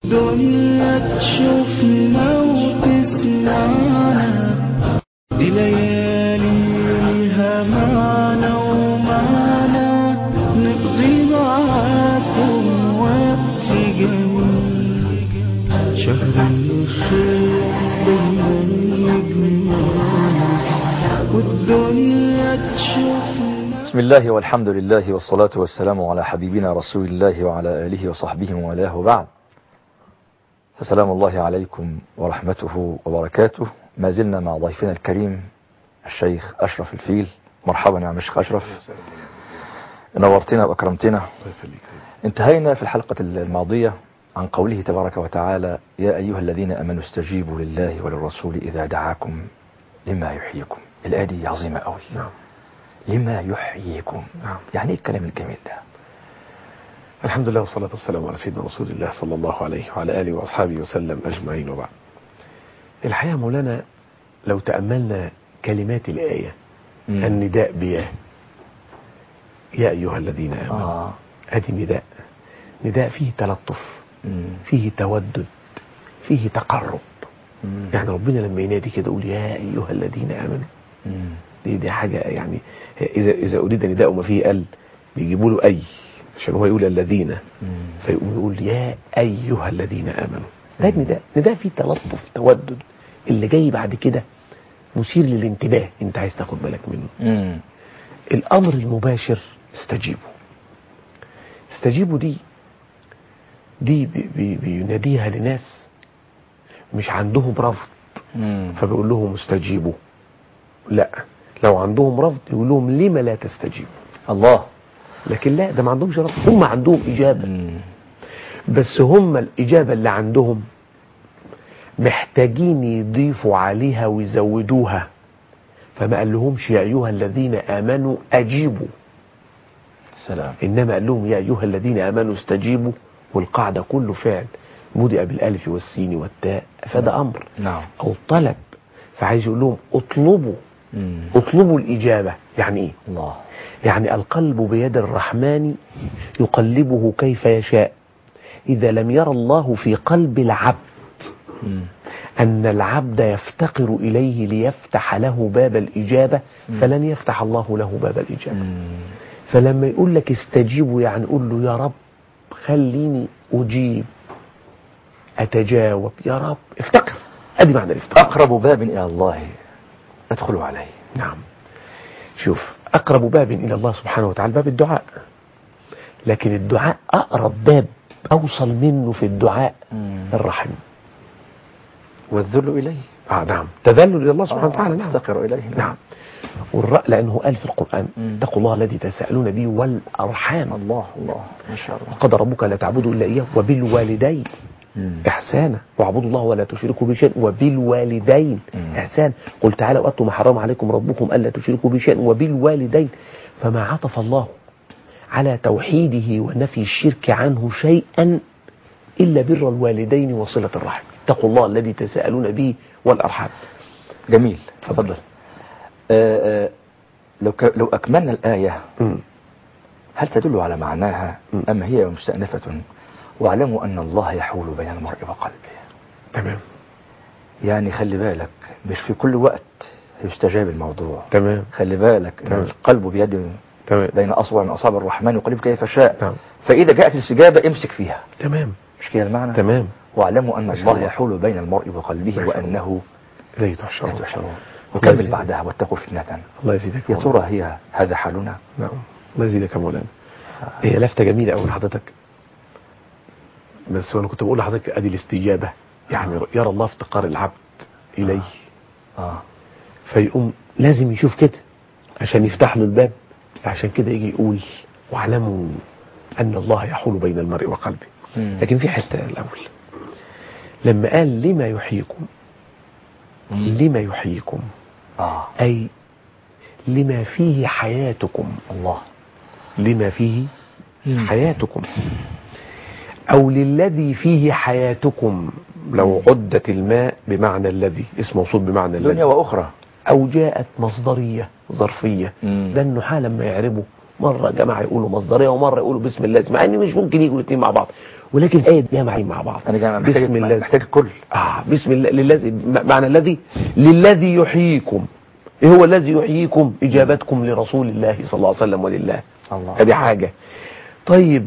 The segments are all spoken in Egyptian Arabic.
دنيا تشوفنا وتسمعنا دي لياليها معنا ومعنا نقضي معاكم وقت جميل شهر الخير دايما يجمعنا والدنيا تشوفنا بسم الله والحمد لله والصلاة والسلام على حبيبنا رسول الله وعلى آله وصحبه وموالاه وبعد فسلام الله عليكم ورحمته وبركاته ما زلنا مع ضيفنا الكريم الشيخ أشرف الفيل مرحبا يا عم الشيخ أشرف نورتنا وأكرمتنا انتهينا في الحلقة الماضية عن قوله تبارك وتعالى يا أيها الذين أمنوا استجيبوا لله وللرسول إذا دعاكم لما يحييكم الآية دي عظيمة قوي نعم. لما يحييكم نعم. يعني ايه الكلام الجميل ده الحمد لله والصلاة والسلام على سيدنا رسول الله صلى الله عليه وعلى آله وأصحابه وسلم أجمعين وبعد الحقيقة مولانا لو تأملنا كلمات الآية مم. النداء بياه يا أيها الذين آمنوا آه. أدي نداء نداء فيه تلطف مم. فيه تودد فيه تقرب مم. يعني ربنا لما ينادي كده يقول يا أيها الذين آمنوا مم. دي دي حاجة يعني إذا إذا أريد نداء ما فيه ال بيجيبوا له أي عشان هو يقول الذين مم. فيقوم يقول يا أيها الذين آمنوا ده نداء نداء فيه تلطف تودد اللي جاي بعد كده مثير للانتباه انت عايز تاخد بالك منه مم. الأمر المباشر استجيبوا استجيبوا دي دي بي بي بيناديها لناس مش عندهم رفض مم. فبيقول لهم استجيبوا لا لو عندهم رفض يقول لهم لما لا تستجيبوا الله لكن لا ده ما عندهمش رفض هم عندهم إجابة مم. بس هم الإجابة اللي عندهم محتاجين يضيفوا عليها ويزودوها فما قال لهمش يا أيها الذين آمنوا أجيبوا سلام إنما قال لهم يا أيها الذين آمنوا استجيبوا والقاعدة كله فعل بدأ بالألف والسين والتاء فده أمر نعم أو طلب فعايز يقول لهم اطلبوا مم. اطلبوا الإجابة يعني إيه الله يعني القلب بيد الرحمن يقلبه كيف يشاء إذا لم يرى الله في قلب العبد مم. أن العبد يفتقر إليه ليفتح له باب الإجابة فلن يفتح الله له باب الإجابة مم. فلما يقول لك استجيبوا يعني قول له يا رب خليني أجيب أتجاوب يا رب افتقر أدي معنى الافتقار أقرب باب إلى الله ادخل عليه نعم شوف أقرب باب إلى الله سبحانه وتعالى باب الدعاء لكن الدعاء أقرب باب أوصل منه في الدعاء مم. الرحم والذل إليه آه نعم تذلل إلى الله سبحانه وتعالى نعم افتقر إليه نعم والرأ لأنه قال في القرآن مم. اتقوا الله الذي تساءلون به والأرحام الله الله ما شاء الله قد ربك لا تعبدوا إلا إياه وبالوالدين مم. إحسانا واعبدوا الله ولا تشركوا به شيئا وبالوالدين مم. إحسان قل تعالى وأتوا ما حرم عليكم ربكم ألا تشركوا به شيئا وبالوالدين فما عطف الله على توحيده ونفي الشرك عنه شيئا إلا بر الوالدين وصلة الرحم اتقوا الله الذي تساءلون به والأرحام جميل تفضل. تفضل آه، آه، لو ك... لو أكملنا الآية مم. هل تدل على معناها مم. أم هي مستأنفة واعلموا أن الله يحول بين المرء وقلبه تمام يعني خلي بالك مش في كل وقت يستجاب الموضوع تمام خلي بالك إن تمام. القلب بيد تمام بين أصبع من أصابع الرحمن يقلب كيف شاء نعم فإذا جاءت الاستجابة امسك فيها تمام مش كده المعنى تمام واعلموا أن ما شاء الله الله. يحول بين المرء وقلبه ما شاء وأنه لا لا تحشرون تحشرون الله وكمل يزيدك. بعدها واتقوا فتنة الله يزيدك يا مولانا. ترى هي هذا حالنا نعم الله يزيدك يا مولانا هي لفتة جميلة أوي لحضرتك بس وأنا كنت بقول لحضرتك أدي الاستجابة يعني يرى الله افتقار العبد إليه آه. فيقوم لازم يشوف كده عشان يفتح له الباب عشان كده يجي يقول واعلموا أن الله يحول بين المرء وقلبه مم. لكن في حتة الأول لما قال لما يحييكم مم. لما يحييكم آه. أي لما فيه حياتكم الله لما فيه مم. حياتكم أو للذي فيه حياتكم لو عدت الماء بمعنى الذي اسم موصول بمعنى دنيا الذي وأخرى أو جاءت مصدرية ظرفية مم. ده النحاة لما يعربوا مرة جماعة يقولوا مصدرية ومرة يقولوا بسم الله مع ان مش ممكن يجوا الاثنين مع بعض ولكن الايه دي معين مع بعض انا جاي محتاج بسم الله محتاج الكل اه بسم الله للذي م- معنى الذي للذي يحييكم ايه هو الذي يحييكم اجابتكم لرسول الله صلى الله عليه وسلم ولله الله ادي حاجه طيب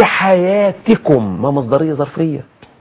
لحياتكم ما مصدريه ظرفيه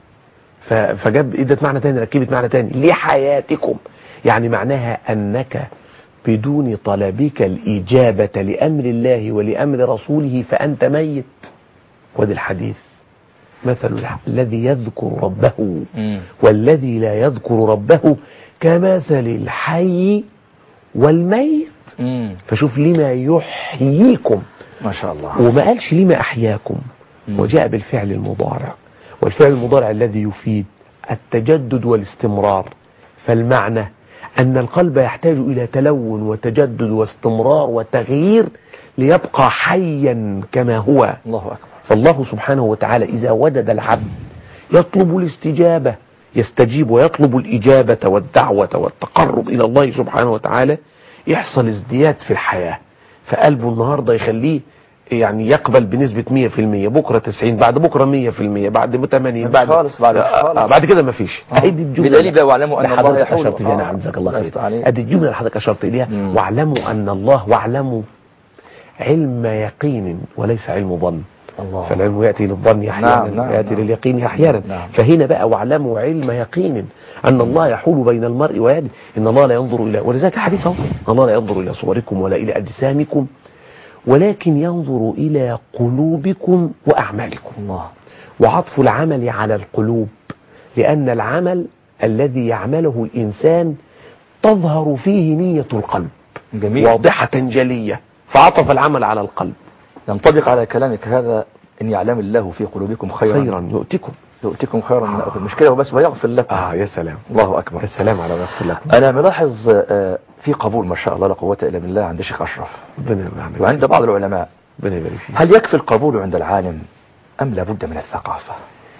ف- فجاب ادت معنى تاني ركبت معنى تاني لحياتكم يعني معناها انك بدون طلبك الاجابه لامر الله ولامر رسوله فانت ميت وادي الحديث مثل الح- الذي يذكر ربه مم. والذي لا يذكر ربه كمثل الحي والميت مم. فشوف لما يحييكم ما شاء الله وما قالش لما أحياكم مم. وجاء بالفعل المضارع والفعل المضارع الذي يفيد التجدد والاستمرار فالمعنى أن القلب يحتاج إلى تلون وتجدد واستمرار وتغيير ليبقى حيا كما هو الله اكبر فالله سبحانه وتعالى إذا وجد العبد يطلب الاستجابة يستجيب ويطلب الإجابة والدعوة والتقرب إلى الله سبحانه وتعالى يحصل ازدياد في الحياة فقلبه النهاردة يخليه يعني يقبل بنسبة 100% بكرة 90 بعد بكرة 100% بعد 80 مفيش بعد خالص بعد- آه، خالص. آه، بعد كده مفيش آه. أدي الجملة بدليل بقى واعلموا أن اللي الله حضرتك يحول. أشرت فيها آه. نعم جزاك الله الله يفتح خير عليك. أدي الجملة اللي حضرتك أشرت إليها مم. واعلموا أن الله واعلموا علم يقين وليس علم ظن الله فالعلم يأتي للظن أحيانا نعم، نعم، ويأتي نعم. لليقين أحيانا نعم. فهنا بقى واعلموا علم يقين أن الله يحول بين المرء ويده إن الله لا ينظر إلى ولذلك الحديث أهو إن الله لا ينظر إلى صوركم ولا إلى أجسامكم ولكن ينظر إلى قلوبكم وأعمالكم الله وعطف العمل على القلوب لأن العمل الذي يعمله الإنسان تظهر فيه نية القلب جميل واضحة جلية فعطف العمل على القلب ينطبق على كلامك هذا ان يعلم الله في قلوبكم خيرا, خيرا يؤتكم يؤتكم خيرا من أخذ مش كده وبس ويغفر لكم آه يا سلام الله اكبر يا سلام على ما يغفر لكم انا ملاحظ آه، في قبول ما شاء الله لا قوه الا بالله عند الشيخ اشرف ربنا يبارك وعند بعض العلماء ربنا يبارك فيك هل يكفي القبول عند العالم ام لابد من الثقافه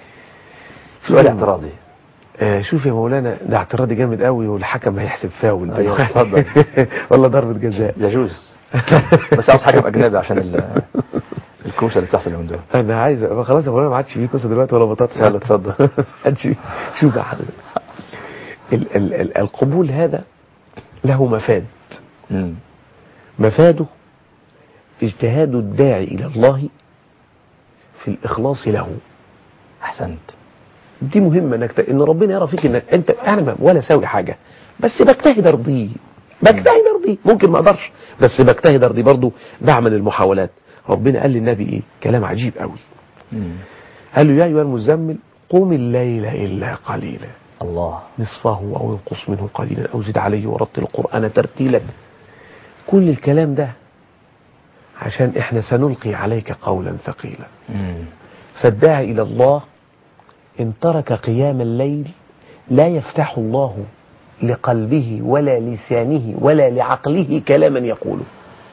سؤال نعم. اعتراضي آه شوف يا مولانا ده اعتراضي جامد قوي والحكم هيحسب فاول أيوة، اتفضل. والله ضربة جزاء يجوز بس عاوز حكم اجنبي عشان ال- الكوسه اللي بتحصل اليومين دول انا عايز ما خلاص يا مولانا ما عادش فيه كوسه دلوقتي ولا بطاطس يلا اتفضل. ما عادش فيه. شوف يا حضرتك ال ال ال القبول هذا له مفاد مم. مفاده اجتهاد الداعي الى الله في الاخلاص له احسنت دي مهمه انك ت... ان ربنا يرى فيك انك انت انا ما- ولا ساوي حاجه بس بجتهد ارضيه بجتهد ارضيه ممكن ما اقدرش بس بجتهد ارضيه برضه بعمل المحاولات ربنا قال للنبي ايه كلام عجيب قوي مم. قال له يا ايها المزمل قم الليل الا قليلا الله نصفه او انقص منه قليلا او زد عليه ورتل القران ترتيلا كل الكلام ده عشان احنا سنلقي عليك قولا ثقيلا مم. فالداعي إلى الله إن ترك قيام الليل لا يفتح الله لقلبه ولا لسانه ولا لعقله كلاما يقوله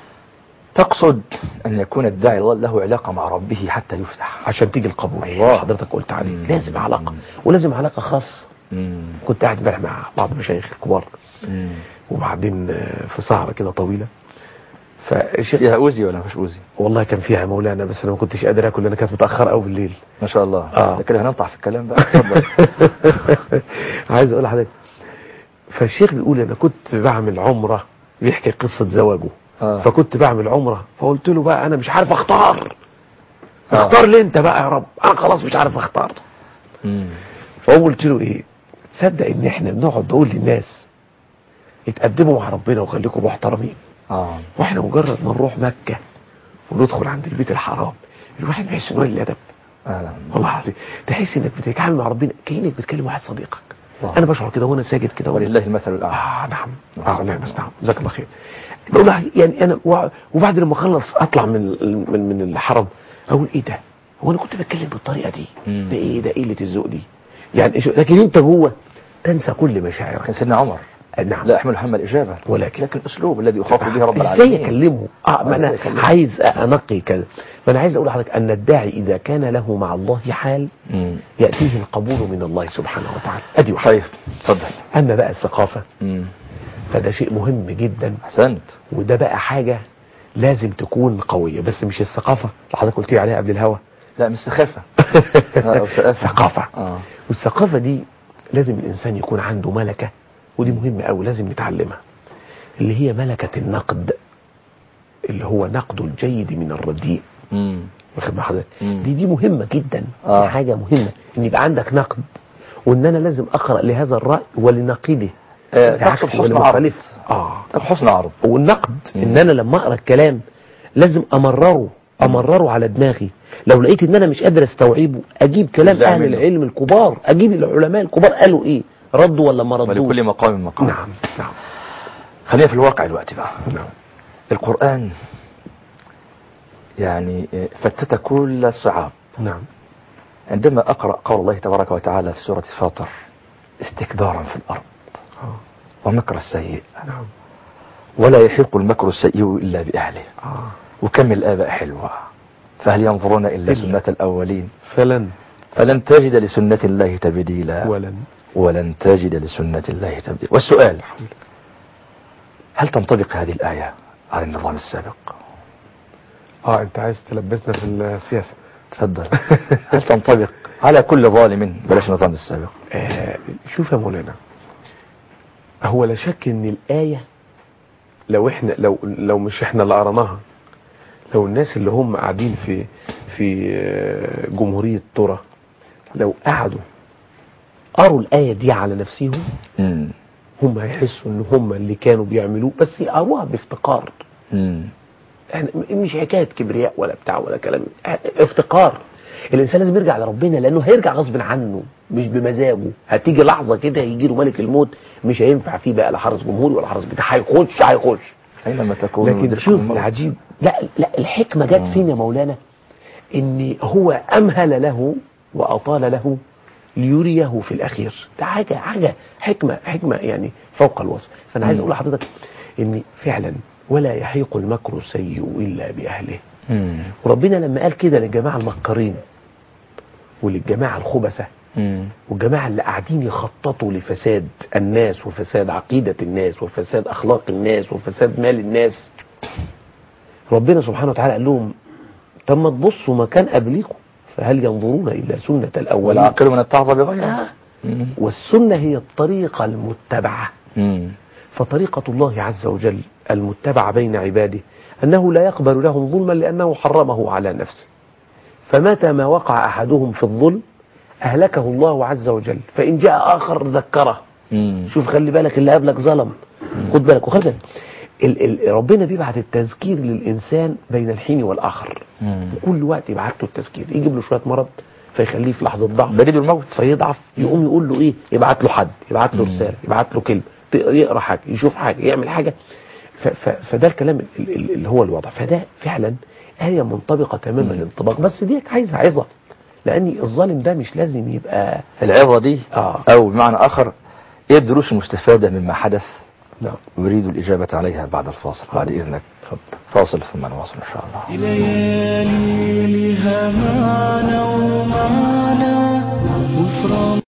تقصد ان يكون الداعي الله له علاقه مع ربه حتى يفتح عشان تيجي القبول الله. حضرتك قلت عليه مم. لازم علاقة ولازم علاقة خاصة مم. كنت قاعد امبارح مع بعض المشايخ الكبار مم. وبعدين آه، في سهرة كده طويلة فالشيخ فيها اوزي ولا مفيش اوزي والله كان فيها مولانا بس انا ما كنتش قادر اكل لان كانت متاخر قوي بالليل ما شاء الله آه. ده كده هننطع في الكلام بقى اتفضل عايز اقول لحضرتك فالشيخ بيقول انا كنت بعمل عمره بيحكي قصه زواجه آه. فكنت بعمل عمره فقلت له بقى انا مش عارف اختار آه. اختار لي انت بقى يا رب انا خلاص مش عارف اختار مم. فهو قلت له ايه تصدق ان احنا بنقعد نقول للناس اتقدموا مع ربنا وخليكم محترمين اه واحنا مجرد ما نروح مكه وندخل عند البيت الحرام الواحد بيحس انه قليل الادب آه. والله العظيم تحس انك بتتعامل مع ربنا كانك بتكلم واحد صديقك الله. انا بشعر كده وانا ساجد كده وأنا- ولله المثل الاعلى اه نعم اه نعم بس نعم جزاك الله خير بقول له يعني انا وع- وبعد لما اخلص اطلع من من من الحرم اقول ايه ده هو انا كنت بتكلم بالطريقه دي مم. ده ايه ده قله الذوق دي يعني شو- لكن انت جوه تنسى كل مشاعرك كان سيدنا عمر نعم لا احمل هم الاجابه ولكن- لكن اسلوب الذي اخاطب به رب ازاي العالمين اكلمه اه ما انا إزاي أكلمه؟ عايز انقي كذا فانا عايز اقول لحضرتك ان الداعي اذا كان له مع الله حال مم. ياتيه القبول من الله سبحانه وتعالى ادي واحد طيب اتفضل اما بقى الثقافه مم. فده شيء مهم جدا احسنت وده بقى حاجة لازم تكون قوية بس مش الثقافة اللي حضرتك قلت لي عليها قبل الهوا لا مش سخافة آه، أو سقافة. ثقافة اه والثقافة دي لازم الإنسان يكون عنده ملكة ودي مهمة أوي لازم نتعلمها اللي هي ملكة النقد اللي هو نقد الجيد من الرديء مم. واخد بال حضرتك مم. دي دي مهمة جدا آه. دي حاجة مهمة ان يبقى عندك نقد وان انا لازم اقرأ لهذا الرأي ولنقيده آه، بعكس تقصد حسن عرض. ولمخالفه. اه طب حسن عرض والنقد مم. ان انا لما اقرا الكلام لازم امرره امرره على دماغي لو لقيت ان انا مش قادر استوعبه اجيب كلام لا اهل منه. العلم الكبار اجيب العلماء الكبار قالوا ايه ردوا ولا ما ردوش ولكل مقام مقام نعم نعم خلينا في الواقع دلوقتي بقى نعم القرآن يعني فتت كل الصعاب نعم عندما أقرأ قول الله تبارك وتعالى في سورة فاطر استكبارا في الأرض آه. ومكر السيء نعم ولا يحيق المكر السيء إلا بأهله آه. وكم الآباء حلوة فهل ينظرون إلا إلا. سنة الأولين فلن فلن تجد لسنة الله تبديلا ولن ولن تجد لسنة الله تبديلا والسؤال هل تنطبق هذه الآية على النظام السابق اه انت عايز تلبسنا في السياسة تفضل هل تنطبق على كل ظالم بلاش النظام السابق آه شوف يا مولانا هو لا شك ان الآية لو احنا لو لو مش احنا اللي قرناها لو الناس اللي هم قاعدين في في آه، جمهورية ترى لو قعدوا قروا الآية دي على نفسهم مم. هم هيحسوا ان هم اللي كانوا بيعملوه بس يقروها بافتقار مم. احنا مش حكايه كبرياء ولا بتاع ولا كلام افتقار الانسان لازم يرجع لربنا لانه هيرجع غصب عنه مش بمزاجه هتيجي لحظه كده يجي له ملك الموت مش هينفع فيه بقى لا حرس جمهوري ولا حرس بتاع هيخش هيخش أينما تكونوا لكن يدرككم شوف الموت. العجيب لا لا الحكمه جت فين يا مولانا ان هو امهل له واطال له ليريه في الاخير ده حاجه حاجه حكمه حكمه يعني فوق الوصف فانا عايز مم. اقول لحضرتك ان فعلا ولا يحيق المكر السيء الا باهله مم. وربنا لما قال كده للجماعه المكرين وللجماعه الخبثه مم. والجماعة اللي قاعدين يخططوا لفساد الناس وفساد عقيدة الناس وفساد أخلاق الناس وفساد مال الناس ربنا سبحانه وتعالى قال لهم طب ما تبصوا ما كان قبلكم فهل ينظرون إلا سنة الأولين والعاقل من اتعظ بغيره آه. مم. والسنة هي الطريقة المتبعة مم. فطريقة الله عز وجل المتبعة بين عباده أنه لا يقبل لهم ظلما لأنه حرمه على نفسه فمتى ما وقع أحدهم في الظلم أهلكه الله عز وجل فإن جاء آخر ذكره مم. شوف خلي بالك اللي قبلك ظلم خد بالك وخلي بالك ال ال ربنا بيبعت التذكير للإنسان بين الحين والآخر مم. في كل وقت يبعت له التذكير يجيب له شوية مرض فيخليه في لحظة ضعف بريد الموت فيضعف يقوم يقول له ايه يبعت له حد يبعت له مم. رساله يبعت له كلمه ت- يقرا حاجه يشوف حاجه يعمل حاجه ف ف فده الكلام ال- ال- اللي هو الوضع فده فعلا آية منطبقة تمام مم. الانطباق بس دي عايزة عظة لأن الظالم ده مش لازم يبقى العظة دي آه. أو بمعنى آخر إيه الدروس المستفادة مما حدث نعم أريد الإجابة عليها بعد الفاصل بعد إذنك فاصل ثم نواصل إن شاء الله ليالي لها معنى ومعنى وفرام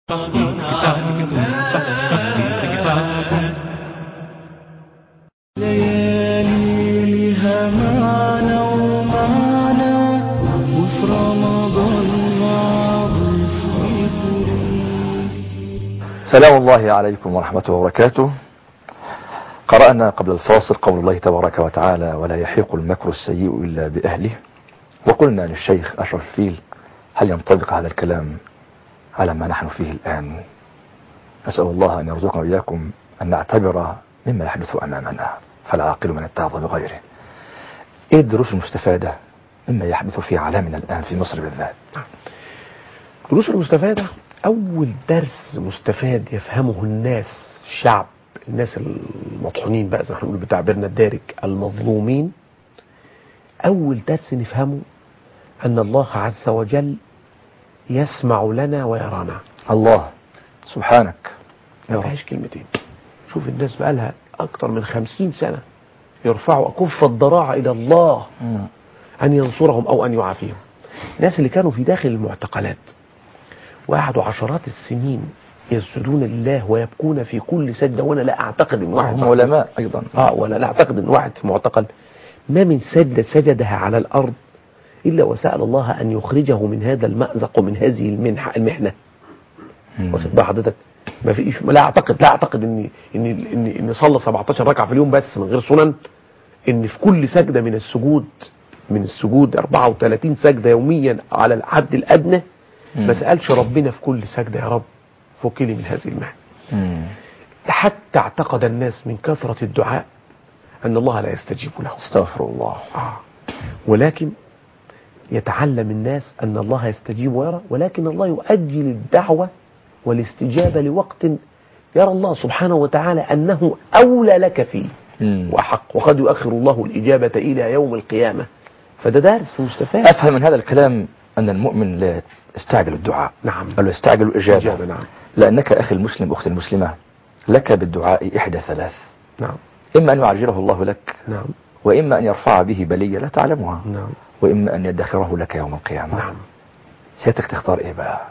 ليالي لها معنى ومعنى وفي رمضان معروف ويكون سلام الله عليكم ورحمة وبركاته قرأنا قبل الفاصل قول الله تبارك وتعالى ولا يحيق المكر السيء إلا بأهله وقلنا للشيخ أشرف الفيل هل ينطبق هذا الكلام على ما نحن فيه الآن نسأل الله أن يرزقنا وإياكم أن نعتبر مما يحدث أمامنا فالعاقل من اتعظ بغيره إيه الدروس المستفادة مما يحدث في عالمنا الآن في مصر بالذات دروس المستفادة أول درس مستفاد يفهمه الناس الشعب الناس المطحونين بقى زي ما احنا بنقول بتعبيرنا الدارج المظلومين أول درس نفهمه أن الله عز وجل يسمع لنا ويرانا الله سبحانك يا ما رب فيهاش كلمتين شوف الناس بقى لها أكتر من خمسين سنة يرفعوا أكف الضراعة إلى الله مم. أن ينصرهم أو أن يعافيهم الناس اللي كانوا في داخل المعتقلات وقعدوا عشرات السنين يسجدون لله ويبكون في كل سجدة وأنا لا أعتقد إن واحد هم علماء أيضا آه ولا لا أعتقد إن واحد في معتقل ما من سجدة سجدها على الأرض إلا وسأل الله أن يخرجه من هذا المأزق ومن هذه المنحة المحنة مم. واخد بال حضرتك ما فيش لا اعتقد لا اعتقد ان ان ان ان صلى 17 ركعه في اليوم بس من غير سنن ان في كل سجده من السجود من السجود 34 سجده يوميا على الحد الادنى مم. ما سالش ربنا في كل سجده يا رب فكني من هذه المحنه مم. حتى اعتقد الناس من كثره الدعاء ان الله لا يستجيب له استغفر الله آه. ولكن يتعلم الناس أن الله يستجيب ويرى ولكن الله يؤجل الدعوة والاستجابة لوقت يرى الله سبحانه وتعالى أنه أولى لك فيه مم. وأحق وقد يؤخر الله الإجابة إلى يوم القيامة فده درس مستفاد أفهم من هذا الكلام أن المؤمن لا يستعجل الدعاء نعم بل يستعجل الإجابة إجابة نعم لأنك أخي المسلم أختي المسلمة لك بالدعاء إحدى ثلاث نعم إما أن يعجله الله لك نعم وإما أن يرفع به بلية لا تعلمها نعم وإما أن يدخره لك يوم القيامة نعم سيادتك تختار إيه بقى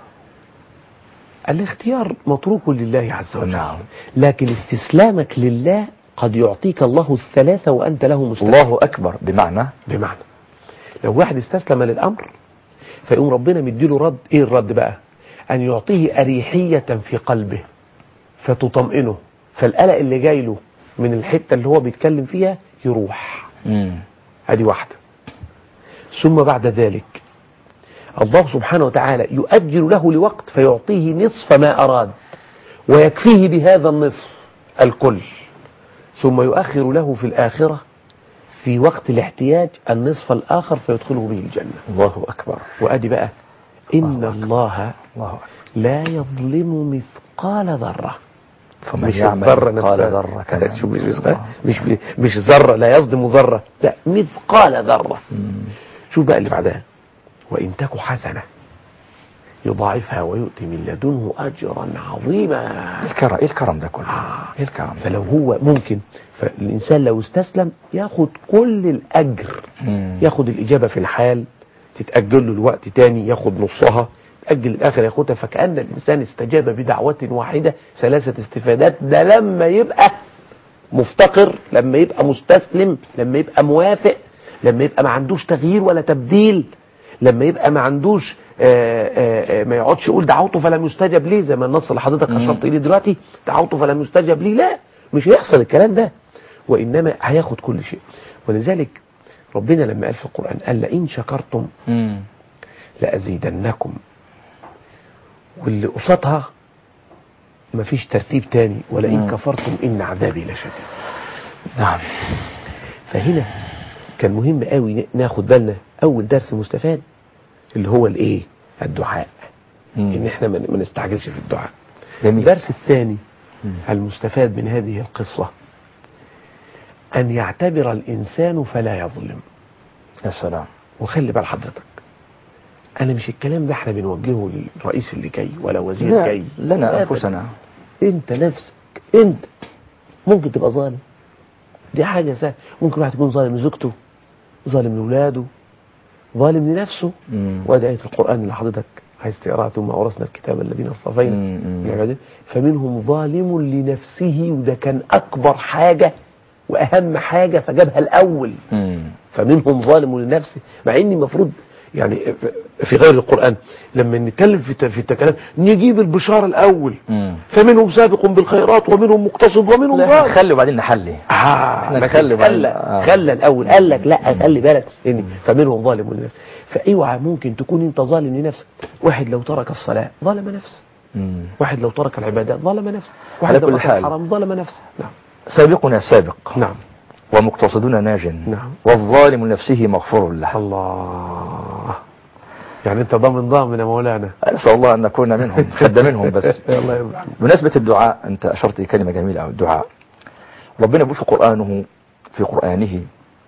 الاختيار متروك لله عز وجل نعم لكن استسلامك لله قد يعطيك الله الثلاثة وأنت له مستسلم الله أكبر بمعنى بمعنى لو واحد استسلم للأمر فيقوم ربنا مديله رد ايه الرد بقى ان يعطيه اريحية في قلبه فتطمئنه فالقلق اللي جاي له من الحتة اللي هو بيتكلم فيها يروح مم. ادي واحدة ثم بعد ذلك الله سبحانه وتعالى يؤجل له لوقت فيعطيه نصف ما أراد ويكفيه بهذا النصف الكل ثم يؤخر له في الآخرة في وقت الاحتياج النصف الآخر فيدخله به الجنة الله أكبر وأدي بقى إن الله أكبر. الله الله أكبر لا يظلم مثقال ذرة فمن مش يعمل الذرة مثقال نفسها ذرة كمان شو مش مش مش, مش ذرة لا يصدم ذرة لا مثقال ذرة مم. شوف بقى اللي بعدها وإن تك حسنة يضاعفها ويؤتي من لدنه أجرا عظيما إيه الكرم إيه الكرم ده كله آه. إيه الكرم ده؟ فلو هو ممكن فالإنسان لو استسلم ياخد كل الأجر مم. ياخد الإجابة في الحال تتأجل له الوقت تاني ياخد نصها تأجل الآخر ياخدها فكأن الإنسان استجاب بدعوة واحدة ثلاثة استفادات ده لما يبقى مفتقر لما يبقى مستسلم لما يبقى موافق لما يبقى ما عندوش تغيير ولا تبديل لما يبقى ما عندوش آآ آآ ما يقعدش يقول دعوته فلم يستجب لي زي ما النص اللي حضرتك مم. اشرت اليه دلوقتي دعوته فلم يستجب لي لا مش هيحصل الكلام ده وانما هياخد كل شيء ولذلك ربنا لما قال في القران قال لئن شكرتم مم. لازيدنكم واللي قصادها مفيش ترتيب تاني ولئن مم. كفرتم ان عذابي لشديد نعم فهنا كان مهم قوي ناخد بالنا اول درس مستفاد اللي هو الايه الدعاء مم. ان احنا ما ما نستعجلش في الدعاء جميل الدرس الثاني مم. المستفاد من هذه القصة أن يعتبر الإنسان فلا يظلم يا سلام وخلي بال حضرتك أنا مش الكلام ده احنا بنوجهه للرئيس اللي جاي ولا وزير لا جاي لنا أبداً. أنفسنا أنت نفسك أنت ممكن تبقى ظالم دي حاجة سهلة ممكن واحد يكون ظالم لزوجته ظالم لأولاده ظالم لنفسه مم. وادي آية القرآن اللي حضرتك عايز تقراها ثم أورثنا الكتاب الذين اصطفينا مم. مم. من عبادنا فمنهم ظالم لنفسه وده كان أكبر حاجة وأهم حاجة فجابها الأول مم. فمنهم ظالم لنفسه مع إن المفروض يعني في غير القرآن لما نتكلم في الت- في التكلم نجيب البشارة الأول مم. فمنهم سابق بالخيرات ومنهم مقتصد ومنهم لا ظالم خلي وبعدين نحلي آه احنا لكن نخلي بقى- خلى آه. خلى الاول قال لك لا خلي بالك إن فمنهم ظالم لنفسه فاوعى ممكن تكون انت ظالم لنفسك واحد لو ترك الصلاه ظلم نفسه مم. واحد لو ترك العبادات ظلم نفسه واحد على لو كل ترك حال. الحرام ظلم نفسه نعم سابقنا سابق نعم ومقتصدون ناج نعم. والظالم نفسه مغفور له الله يعني انت ضامن ضامن يا مولانا أسأل الله أن نكون منهم خد منهم بس الله يرضى بمناسبة الدعاء أنت أشرت كلمة جميلة أو الدعاء ربنا بيقول في قرآنه في قرآنه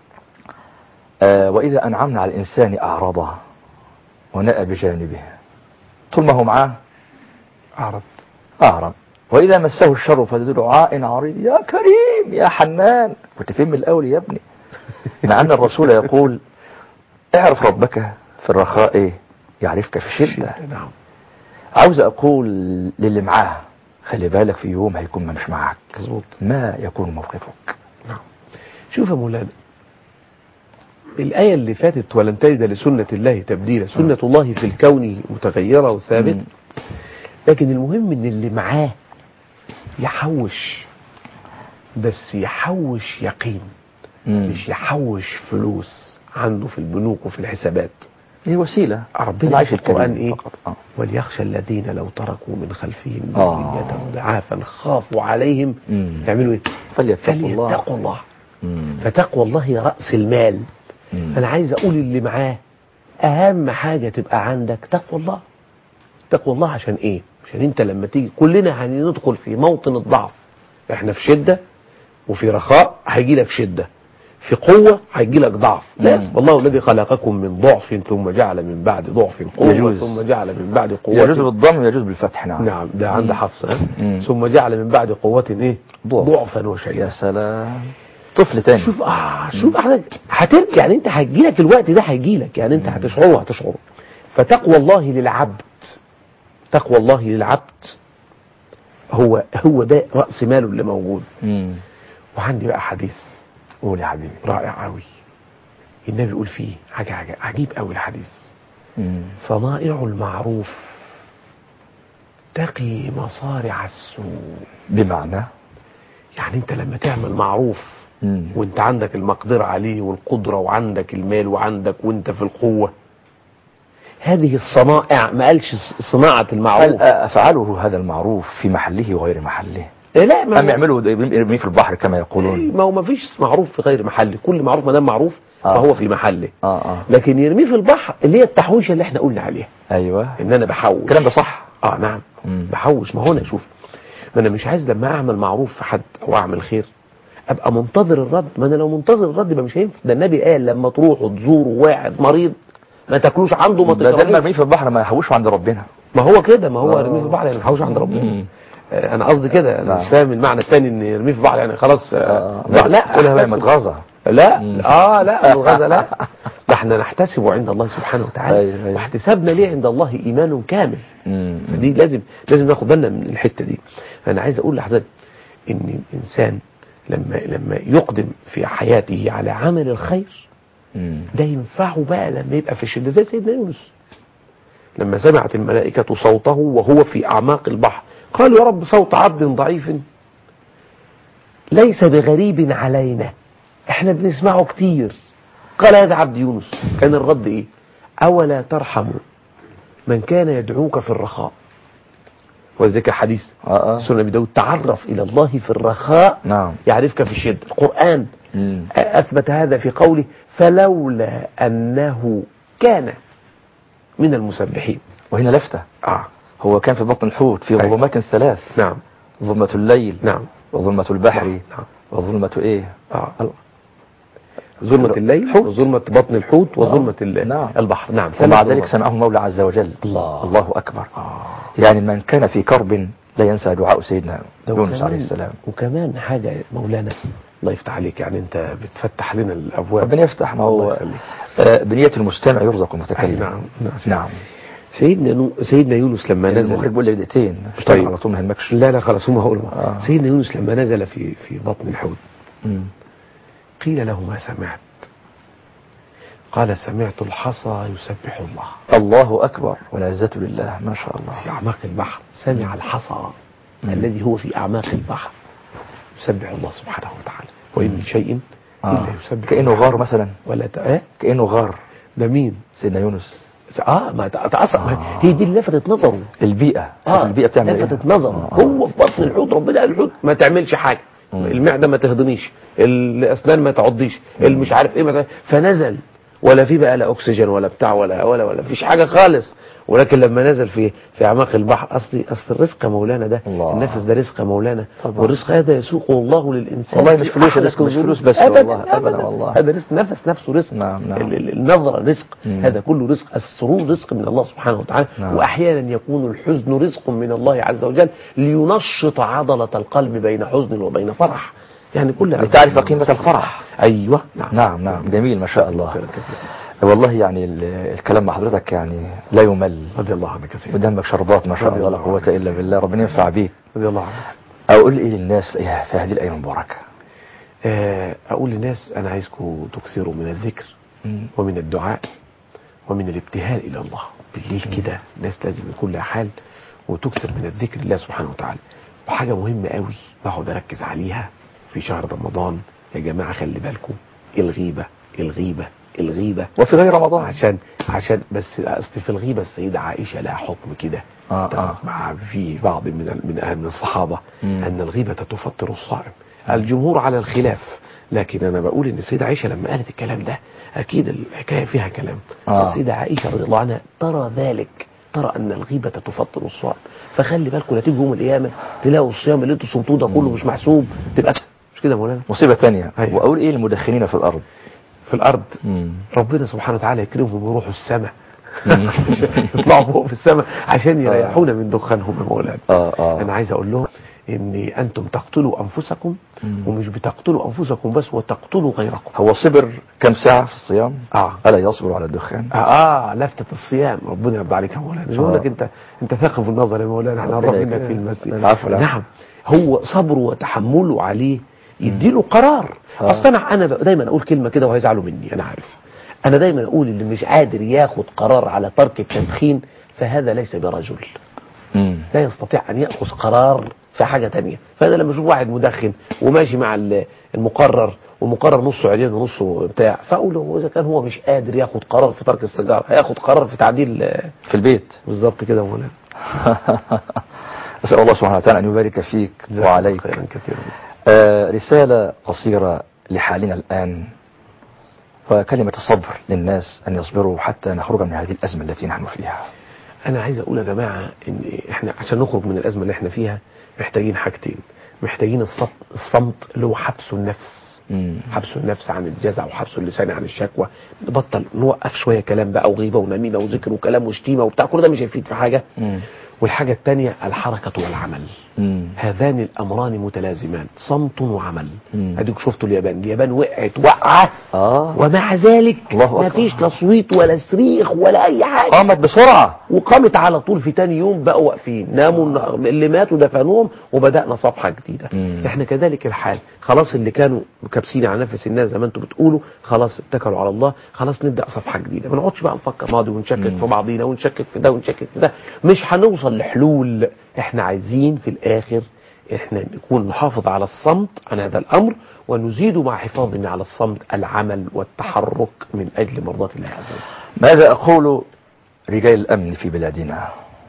آه وإذا أنعمنا على الإنسان أعرض ونأى بجانبه طول ما هو معاه اعرض أعرض وإذا مسه الشر فذو دعاء عريض يا كريم يا حنان كنت فين من الأول يا ابني مع أن الرسول يقول اعرف ربك في الرخاء إيه؟ يعرفك في الشدة نعم عاوز أقول للي معاه خلي بالك في يوم هيكون مش معك مظبوط ما يكون موقفك نعم شوف يا مولانا الآية اللي فاتت ولن تجد لسنة الله تبديلا سنة الله في الكون متغيرة وثابتة مم. لكن المهم ان اللي معاه يحوش بس يحوش يقين مم. مش يحوش فلوس عنده في البنوك وفي الحسابات هي وسيلة ربنا العيش في القرآن الكريم ايه فقط. آه. وليخشى الذين لو تركوا من خلفهم آه. ذرية ضعافا خافوا عليهم مم. يعملوا ايه فليتقوا الله فليتقوا الله مم. فتقوى الله رأس المال مم. انا عايز اقول اللي معاه اهم حاجة تبقى عندك تقوى الله تقوى الله عشان ايه عشان انت لما تيجي كلنا هندخل في موطن الضعف احنا في شدة وفي رخاء هيجي لك شدة في قوة هيجي لك ضعف مم. لا والله الذي خلقكم من ضعف ثم جعل من بعد ضعف قوة يجوز. ثم جعل من بعد قوة يجوز بالضم ويجوز بالفتح نعم نعم ده عند حفص ها؟ مم. ثم جعل من بعد قوة ايه ضعف. ضعفا يا وشيئا سلام طفل تاني شوف اه شوف حضرتك هترجع يعني انت هيجيلك الوقت ده هيجيلك يعني انت هتشعره وهتشعره فتقوى الله للعبد تقوى الله للعبد هو هو ده راس ماله اللي موجود مم. وعندي بقى حديث قول يا حبيبي رائع قوي النبي يقول فيه حاجه حاجه عجيب قوي الحديث مم. صنائع المعروف تقي مصارع السوء بمعنى يعني انت لما تعمل معروف مم. وانت عندك المقدرة عليه والقدرة وعندك المال وعندك وانت في القوة هذه الصنائع ما قالش ص- صناعة هل المعروف أفعله هذا المعروف في محله وغير محله إيه لا ما أم يعملوا يرميه في البحر كما يقولون ما هو ما فيش معروف في غير محله كل معروف ما دام معروف آه. فهو في محله آه آه لكن يرميه في البحر اللي هي التحويشة اللي احنا قلنا عليها أيوة ان انا بحوش الكلام ده صح اه نعم مم. بحوش ما هو انا شوف ما انا مش عايز لما اعمل معروف في حد او اعمل خير ابقى منتظر الرد ما انا لو منتظر الرد يبقى مش هينفع ده النبي قال لما تروحوا تزوروا واحد مريض ما تاكلوش عنده ما بدل ما تشربوش يرميه في البحر ما يحوشه عند ربنا ما هو كده ما هو آه. يرميه في البحر يعني محوش عند ربنا مم. آه، انا قصدي كده انا نعم. مش فاهم المعنى الثاني ان يرميه في البحر يعني خلاص آه. آه، لا لا تقولها بقى أحتسب- متغاظة لا مم. اه لا الغزة لا ده احنا نحتسبه عند الله سبحانه وتعالى أيوة، أيوة. واحتسابنا ليه عند الله ايمان كامل مم. فدي لازم لازم ناخد بالنا من الحته دي فانا عايز اقول لحضرتك ان الانسان لما لما يقدم في حياته على عمل الخير مم. ده ينفعه بقى لما يبقى في الشده زي سيدنا يونس لما سمعت الملائكة صوته وهو في أعماق البحر قالوا يا رب صوت عبد ضعيف ليس بغريب علينا احنا بنسمعه كتير قال هذا عبد يونس كان الرد ايه أولا ترحم من كان يدعوك في الرخاء وذلك حديث آه آه سنة أبي داود تعرف إلى الله في الرخاء نعم يعرفك في الشدة القرآن مم. أثبت هذا في قوله فلولا أنه كان من المسبحين وهنا لفتة آه هو كان في بطن الحوت في أيوة. ظلمات ثلاث نعم ظلمة الليل نعم وظلمة البحر نعم وظلمة ايه آه. ظلمة الليل حوت. وظلمة بطن الحوت وظلمة ال- نعم. البحر نعم ومع ثلاث ذلك ظلمات. سمعه المولى عز وجل الله. الله أكبر آه. يعني من كان في كرب لا ينسى دعاء سيدنا ده يونس وكمان- عليه السلام وكمان حاجة مولانا الله يفتح عليك يعني انت بتفتح لنا الابواب ربنا يفتح ما الله هو يخليك. آه، بنية المستمع يرزق أي المتكلم نعم نعم. نعم سيدنا نو... سيدنا يونس لما يعني نزل المخرج بيقول لي دقيقتين طيب. طيب على طول ما يهمكش لا لا خلاص هم هقول آه. سيدنا يونس لما نزل في في بطن الحوت مم. قيل له ما سمعت قال سمعت الحصى يسبح الله الله أكبر والعزة لله ما شاء الله في أعماق البحر سمع الحصى مم. الذي هو في أعماق البحر يسبح الله سبحانه وتعالى وإن من شيء آه. إلا يسبح كأنه بحمده. غار مثلا ولا ت... إيه؟ كأنه غار ده مين سيدنا يونس اه ما تأثر آه. هي دي اللي لفتت نظره البيئة اه البيئة بتعمل إيه؟ لفتت نظره آه. هو في بطن الحوت ربنا قال الحوت ما تعملش حاجه مم. المعده ما تهضميش الاسنان ما تعضيش اللي مش عارف ايه ما ت- فنزل ولا في بقى لا اكسجين ولا بتاع ولا ولا ولا فيش حاجه خالص ولكن لما نزل في في اعماق البحر اصل اصل الرزق يا مولانا ده الله. النفس ده رزق يا مولانا طبعا. والرزق هذا يسوقه الله للانسان والله مش في فلوس أحلى الرزق، مش الظروف. فلوس بس أبداً والله، أبداً أبداً. والله. هذا رزق نفس نفسه رزق نعم، نعم. ال- ال- النظره رزق مم. هذا كله رزق السرور رزق من الله سبحانه وتعالى نعم. واحيانا يكون الحزن رزق من الله عز وجل لينشط عضله القلب بين حزن وبين فرح يعني كل هذا- لتعرف قيمة الفرح ايوه نعم نعم نعم جميل ما شاء الله والله يعني ال- الكلام مع حضرتك يعني لا يمل رضي الله عنك يا سيدي قدامك شربات ما شاء رضي الله لا الله قوة عنك. إلا بالله ربنا ينفع بيك رضي الله عنك أقول إيه للناس في في هذه الأيام المباركة آه، اقول للناس انا عايزكم تكثروا من الذكر مم. ومن الدعاء ومن الابتهال إلى الله بالليل كده الناس لازم يكون لها حال وتكثر من الذكر لله سبحانه وتعالى وحاجة مهمة قوي بقعد أركز عليها في شهر رمضان يا جماعة خلي بالكم الغيبة الغيبة الغيبة وفي غير رمضان عشان عشان بس اصل في الغيبة السيدة عائشة لها حكم كده آه، طبعا آه. مع في بعض من ال- من أهل من الصحابة مم. أن الغيبة تفطر الصائم الجمهور على الخلاف لكن أنا بقول إن السيدة عائشة لما قالت الكلام ده أكيد الحكاية فيها كلام آه. السيدة عائشة رضي الله عنها ترى ذلك ترى أن الغيبة تفطر الصائم فخلي بالكم لا تيجي يوم القيامة تلاقوا الصيام اللي انتوا صمتوه ده كله مش محسوب تبقى مش كده يا مولانا مصيبة تانية أيوة. وأقول إيه المدخنين في الأرض في الأرض مم. ربنا سبحانه وتعالى يكرمهم ويروحوا السماء مم. يطلعوا فوق في السماء عشان يريحونا من دخانهم يا مولانا آه آه انا عايز اقول لهم ان انتم تقتلوا انفسكم مم. ومش بتقتلوا انفسكم بس وتقتلوا غيركم هو صبر كم ساعة في الصيام اه ألا يصبر على الدخان اه لفتة الصيام ربنا يرضى عليك يا مولانا مش بقول لك آه. انت انت ثاقب النظر يا مولانا احنا ربنا هنروح منك يكرمك. في المسجد العفو، العفو. نعم هو صبره وتحمله عليه يديله قرار آه. اصل انا انا دايما اقول كلمه كده وهيزعلوا مني انا عارف انا دايما اقول اللي مش قادر ياخد قرار على ترك التدخين فهذا ليس برجل مم. لا يستطيع أن يأخذ قرار في حاجة تانية فأنا لما أشوف واحد مدخن وماشي مع ال- المقرر والمقرر نصه عريان ونصه بتاع فأقول له إذا كان هو مش قادر ياخد قرار في ترك السيجارة هياخد قرار في تعديل آه، في البيت بالظبط كده مولانا أسأل الله سبحانه وتعالى أن يبارك فيك جزاك الله وعليك خيرا كثيرا آه، رسالة قصيرة لحالنا الآن وكلمة صبر للناس أن يصبروا حتى نخرج من هذه الأزمة التي نحن فيها أنا عايز أقول يا جماعة إن إحنا عشان نخرج من الأزمة اللي إحنا فيها محتاجين حاجتين محتاجين الصمت, الصمت اللي هو حبس النفس مم. حبس النفس عن الجزع وحبس اللسان عن الشكوى نبطل نوقف شوية كلام بقى وغيبة ونميمة وذكر وكلام وشتيمة وبتاع كل ده مش هيفيد في حاجة مم. والحاجة الثانية الحركة والعمل مم. هذان الأمران متلازمان صمت وعمل مم. اديك شفتوا اليابان اليابان وقعت وقعة آه ومع ذلك الله ما أكبر. فيش لا صويت ولا صريخ ولا أي حاجة قامت بسرعة وقامت على طول في تاني يوم بقوا واقفين ناموا النهار- اللي ماتوا دفنوهم وبدأنا صفحة جديدة مم. احنا كذلك الحال خلاص اللي كانوا كابسين على نفس الناس زي ما انتم بتقولوا خلاص اتكلوا على الله خلاص نبدأ صفحة جديدة ما نقعدش بقى نفكر ماضي ونشكك مم. في بعضينا ونشكك في ده ونشكك في ده مش هنوصل لحلول احنا عايزين في الآخر احنا نكون نحافظ على الصمت عن هذا الأمر ونزيد مع حفاظنا على الصمت العمل والتحرك من أجل مرضاة الله عز وجل ماذا أقول رجال الأمن في بلادنا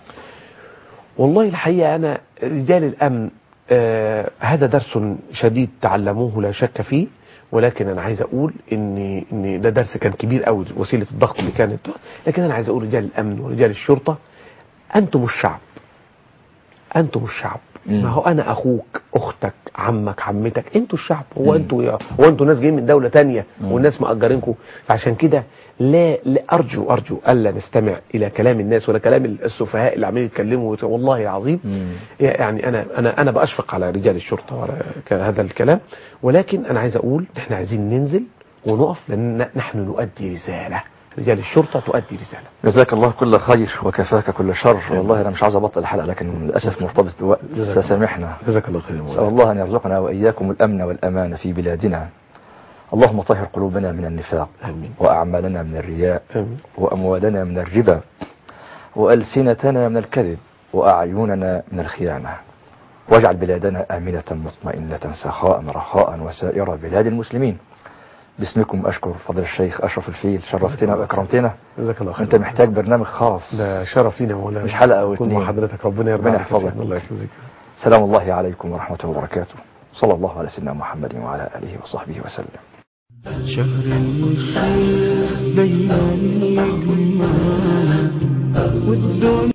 والله الحقيقة أنا رجال الأمن آه هذا درس شديد تعلموه لا شك فيه ولكن أنا عايز أقول إن إن ده درس كان كبير قوي وسيلة الضغط اللي كانت لكن أنا عايز أقول رجال الأمن ورجال الشرطة أنتم الشعب أنتم الشعب مم. ما هو أنا أخوك أختك عمك عمتك أنتوا الشعب هو مم. أنتوا يا- هو أنتوا ناس جايين من دولة تانية مم. والناس مأجرينكم فعشان كده لا, لا أرجو أرجو ألا نستمع إلى كلام الناس ولا كلام السفهاء اللي عمالين يتكلموا ويت- والله العظيم مم. يعني انا انا انا باشفق على رجال الشرطه وعلى ك- هذا الكلام ولكن انا عايز اقول احنا عايزين ننزل ونقف لان نحن نؤدي رساله رجال الشرطه تؤدي رساله جزاك الله كل خير وكفاك كل شر والله أنا مش عاوز أبطل الحلقة لكن للأسف مرتبط بوقت جزاك الله. فسامحنا جزاك الله خير يا أسأل مولانا. الله أن يرزقنا وإياكم الأمن والأمان في بلادنا اللهم طهر قلوبنا من النفاق امين وأعمالنا من الرياء امين وأموالنا من الربا وألسنتنا من الكذب وأعيننا من الخيانة واجعل بلادنا آمنة مطمئنة سخاء رخاء وسائر بلاد المسلمين باسمكم أشكر فضل الشيخ أشرف الفيل شرفتنا وأكرمتنا جزاك الله خير أنت محتاج برنامج خاص ده شرف لينا يا مولانا مش حلقة أو كون اتنين. مع حضرتك ربنا يرضى ربنا عليك يحفظك. يا سيدنا، الله يخليك سلام الله عليكم ورحمته وبركاته صلى الله على سيدنا محمد وعلى آله وصحبه وسلم شهر الخير دايما يجمعنا والدنيا